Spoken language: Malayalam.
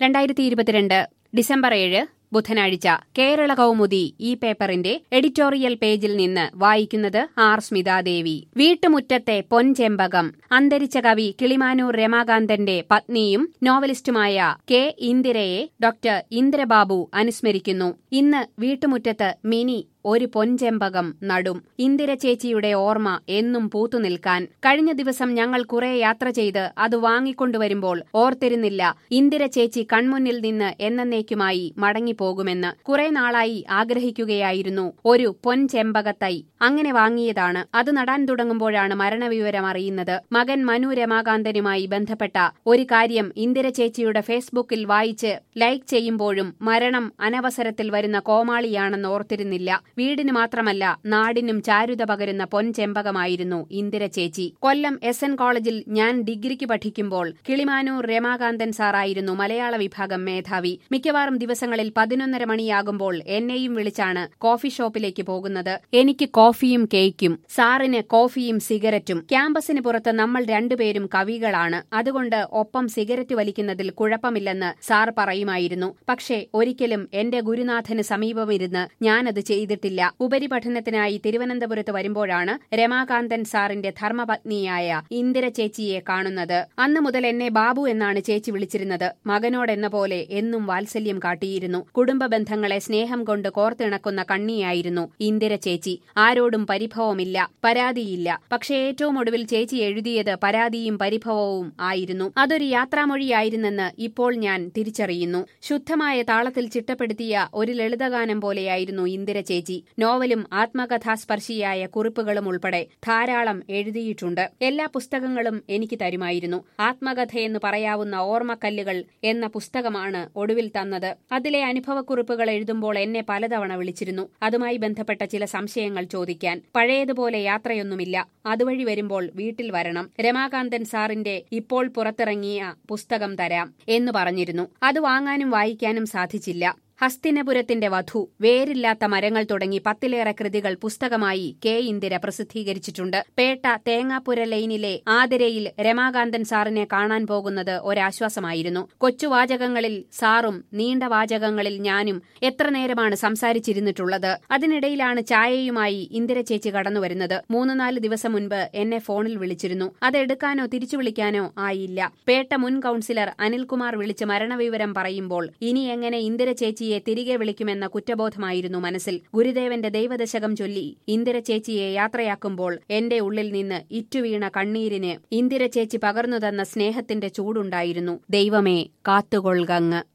രണ്ടായിരത്തി ഇരുപത്തിരണ്ട് ഡിസംബർ ഏഴ് ബുധനാഴ്ച കേരള കൗമുദി ഈ പേപ്പറിന്റെ എഡിറ്റോറിയൽ പേജിൽ നിന്ന് വായിക്കുന്നത് ആർ സ്മിതാദേവി വീട്ടുമുറ്റത്തെ പൊൻചെമ്പകം അന്തരിച്ച കവി കിളിമാനൂർ രമാകാന്തന്റെ പത്നിയും നോവലിസ്റ്റുമായ കെ ഇന്ദിരയെ ഡോക്ടർ ഇന്ദ്രബാബു അനുസ്മരിക്കുന്നു ഇന്ന് വീട്ടുമുറ്റത്ത് മിനി ഒരു പൊൻചെമ്പകം നടും ഇന്ദിര ചേച്ചിയുടെ ഓർമ്മ എന്നും പൂത്തുനിൽക്കാൻ കഴിഞ്ഞ ദിവസം ഞങ്ങൾ കുറെ യാത്ര ചെയ്ത് അത് വാങ്ങിക്കൊണ്ടുവരുമ്പോൾ ഓർത്തിരുന്നില്ല ഇന്ദിര ചേച്ചി കൺമുന്നിൽ നിന്ന് എന്നേക്കുമായി മടങ്ങിപ്പോകുമെന്ന് കുറെ നാളായി ആഗ്രഹിക്കുകയായിരുന്നു ഒരു പൊൻചെമ്പകത്തൈ അങ്ങനെ വാങ്ങിയതാണ് അത് നടാൻ തുടങ്ങുമ്പോഴാണ് മരണവിവരം അറിയുന്നത് മകൻ മനു രമാകാന്തനുമായി ബന്ധപ്പെട്ട ഒരു കാര്യം ഇന്ദിര ചേച്ചിയുടെ ഫേസ്ബുക്കിൽ വായിച്ച് ലൈക്ക് ചെയ്യുമ്പോഴും മരണം അനവസരത്തിൽ വരുന്ന കോമാളിയാണെന്ന് ഓർത്തിരുന്നില്ല വീടിന് മാത്രമല്ല നാടിനും ചാരുത പകരുന്ന പൊൻചെമ്പകമായിരുന്നു ഇന്ദിര ചേച്ചി കൊല്ലം എസ് എൻ കോളേജിൽ ഞാൻ ഡിഗ്രിക്ക് പഠിക്കുമ്പോൾ കിളിമാനൂർ രമാകാന്തൻ സാറായിരുന്നു മലയാള വിഭാഗം മേധാവി മിക്കവാറും ദിവസങ്ങളിൽ പതിനൊന്നര മണിയാകുമ്പോൾ എന്നെയും വിളിച്ചാണ് കോഫി ഷോപ്പിലേക്ക് പോകുന്നത് എനിക്ക് കോഫിയും കേക്കും സാറിന് കോഫിയും സിഗരറ്റും ക്യാമ്പസിന് പുറത്ത് നമ്മൾ രണ്ടുപേരും കവികളാണ് അതുകൊണ്ട് ഒപ്പം സിഗരറ്റ് വലിക്കുന്നതിൽ കുഴപ്പമില്ലെന്ന് സാർ പറയുമായിരുന്നു പക്ഷേ ഒരിക്കലും എന്റെ ഗുരുനാഥന് സമീപമിരുന്ന് ഞാനത് ചെയ്തിട്ടില്ല ഉപരിപഠനത്തിനായി തിരുവനന്തപുരത്ത് വരുമ്പോഴാണ് രമാകാന്തൻ സാറിന്റെ ധർമ്മപത്നിയായ ഇന്ദിര ചേച്ചിയെ കാണുന്നത് അന്നു മുതൽ എന്നെ ബാബു എന്നാണ് ചേച്ചി വിളിച്ചിരുന്നത് മകനോടെന്ന പോലെ എന്നും വാത്സല്യം കാട്ടിയിരുന്നു കുടുംബ ബന്ധങ്ങളെ സ്നേഹം കൊണ്ട് കോർത്തിണക്കുന്ന കണ്ണിയായിരുന്നു ഇന്ദിര ചേച്ചി ആരോടും പരിഭവമില്ല പരാതിയില്ല പക്ഷേ ഏറ്റവും ഒടുവിൽ ചേച്ചി എഴുതിയത് പരാതിയും പരിഭവവും ആയിരുന്നു അതൊരു യാത്രാമൊഴിയായിരുന്നെന്ന് ഇപ്പോൾ ഞാൻ തിരിച്ചറിയുന്നു ശുദ്ധമായ താളത്തിൽ ചിട്ടപ്പെടുത്തിയ ഒരു ലളിതഗാനം പോലെയായിരുന്നു ഇന്ദിര ചേച്ചി നോവലും ആത്മകഥാസ്പർശിയായ കുറിപ്പുകളും ഉൾപ്പെടെ ധാരാളം എഴുതിയിട്ടുണ്ട് എല്ലാ പുസ്തകങ്ങളും എനിക്ക് തരുമായിരുന്നു ആത്മകഥയെന്ന് പറയാവുന്ന ഓർമ്മക്കല്ലുകൾ എന്ന പുസ്തകമാണ് ഒടുവിൽ തന്നത് അതിലെ അനുഭവക്കുറിപ്പുകൾ എഴുതുമ്പോൾ എന്നെ പലതവണ വിളിച്ചിരുന്നു അതുമായി ബന്ധപ്പെട്ട ചില സംശയങ്ങൾ ചോദിക്കാൻ പഴയതുപോലെ യാത്രയൊന്നുമില്ല അതുവഴി വരുമ്പോൾ വീട്ടിൽ വരണം രമാകാന്തൻ സാറിന്റെ ഇപ്പോൾ പുറത്തിറങ്ങിയ പുസ്തകം തരാം എന്ന് പറഞ്ഞിരുന്നു അത് വാങ്ങാനും വായിക്കാനും സാധിച്ചില്ല ഹസ്തിനപുരത്തിന്റെ വധു വേരില്ലാത്ത മരങ്ങൾ തുടങ്ങി പത്തിലേറെ കൃതികൾ പുസ്തകമായി കെ ഇന്ദിര പ്രസിദ്ധീകരിച്ചിട്ടുണ്ട് പേട്ട തേങ്ങാപ്പുര ലൈനിലെ ആതിരയിൽ രമാകാന്തൻ സാറിനെ കാണാൻ പോകുന്നത് ഒരാശ്വാസമായിരുന്നു കൊച്ചുവാചകങ്ങളിൽ സാറും നീണ്ട വാചകങ്ങളിൽ ഞാനും എത്ര നേരമാണ് സംസാരിച്ചിരുന്നിട്ടുള്ളത് അതിനിടയിലാണ് ചായയുമായി ഇന്ദിര ചേച്ചി കടന്നുവരുന്നത് മൂന്ന് നാല് ദിവസം മുൻപ് എന്നെ ഫോണിൽ വിളിച്ചിരുന്നു അതെടുക്കാനോ തിരിച്ചു വിളിക്കാനോ ആയില്ല പേട്ട മുൻ കൌൺസിലർ അനിൽകുമാർ വിളിച്ച് മരണവിവരം പറയുമ്പോൾ ഇനി എങ്ങനെ ഇന്ദിര ചേച്ചി ചേച്ചിയെ തിരികെ വിളിക്കുമെന്ന കുറ്റബോധമായിരുന്നു മനസ്സിൽ ഗുരുദേവന്റെ ദൈവദശകം ചൊല്ലി ഇന്ദിര ചേച്ചിയെ യാത്രയാക്കുമ്പോൾ എന്റെ ഉള്ളിൽ നിന്ന് ഇറ്റുവീണ കണ്ണീരിന് ഇന്ദിര ചേച്ചി പകർന്നു തന്ന സ്നേഹത്തിന്റെ ചൂടുണ്ടായിരുന്നു ദൈവമേ കാത്തുകൊൾകങ്ങ്